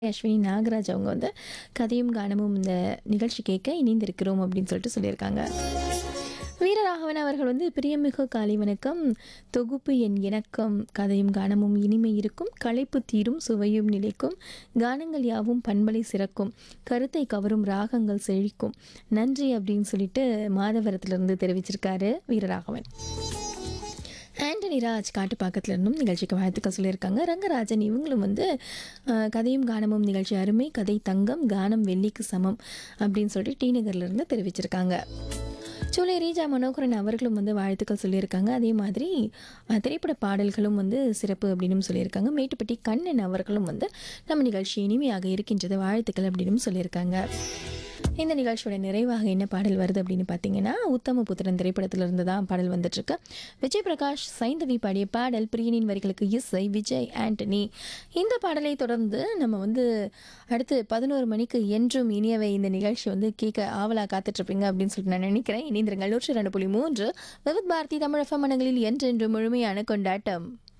அஸ்வினி நாகராஜ் அவங்க வந்து கதையும் கானமும் இந்த நிகழ்ச்சி கேட்க இணைந்திருக்கிறோம் அப்படின்னு சொல்லிட்டு சொல்லியிருக்காங்க வீரராகவன் அவர்கள் வந்து பிரியமிகு காலை வணக்கம் தொகுப்பு என் இணக்கம் கதையும் கானமும் இனிமை இருக்கும் களைப்பு தீரும் சுவையும் நிலைக்கும் கானங்கள் யாவும் பண்பலை சிறக்கும் கருத்தை கவரும் ராகங்கள் செழிக்கும் நன்றி அப்படின்னு சொல்லிட்டு மாதவரத்திலிருந்து தெரிவிச்சிருக்காரு வீரராகவன் ஆண்டனி ராஜ் காட்டுப்பாக்கத்துல இருந்தும் நிகழ்ச்சிக்கு வாழ்த்துக்கள் சொல்லியிருக்காங்க ரங்கராஜன் இவங்களும் வந்து அஹ், கதையும் கானமும் நிகழ்ச்சி அருமை கதை தங்கம் கானம் வெள்ளிக்கு சமம் அப்படின்னு சொல்லிட்டு டி நகர்ல இருந்து தெரிவிச்சிருக்காங்க சூளை ரீஜா மனோகரன் அவர்களும் வந்து வாழ்த்துக்கள் சொல்லியிருக்காங்க அதே மாதிரி அஹ், திரைப்பட பாடல்களும் வந்து சிறப்பு அப்படின்னு சொல்லியிருக்காங்க மேட்டுப்பட்டி கண்ணன் அவர்களும் வந்து நம்ம நிகழ்ச்சி இனிமையாக இருக்கின்றது வாழ்த்துக்கள் அப்படின்னு சொல்லியிருக்காங்க இந்த நிகழ்ச்சியோட நிறைவாக என்ன பாடல் வருது அப்படின்னு பார்த்தீங்கன்னா உத்தம புத்திரன் திரைப்படத்திலிருந்து தான் பாடல் வந்துட்டுருக்கு விஜய் பிரகாஷ் சைந்தவி பாடிய பாடல் பிரியனின் வரிகளுக்கு இசை விஜய் ஆண்டனி இந்த பாடலை தொடர்ந்து நம்ம வந்து அடுத்து பதினோரு மணிக்கு என்றும் இனியவை இந்த நிகழ்ச்சி வந்து கேட்க ஆவலா காத்துட்ருப்பீங்க அப்படின்னு சொல்லிட்டு நான் நினைக்கிறேன் இணைந்திருங்கள் நூற்றி ரெண்டு புள்ளி மூன்று விவித் பாரதி தமிழ் எஃப்எம் மனங்களில் என்றென்று முழுமையான கொண்டாட்டம்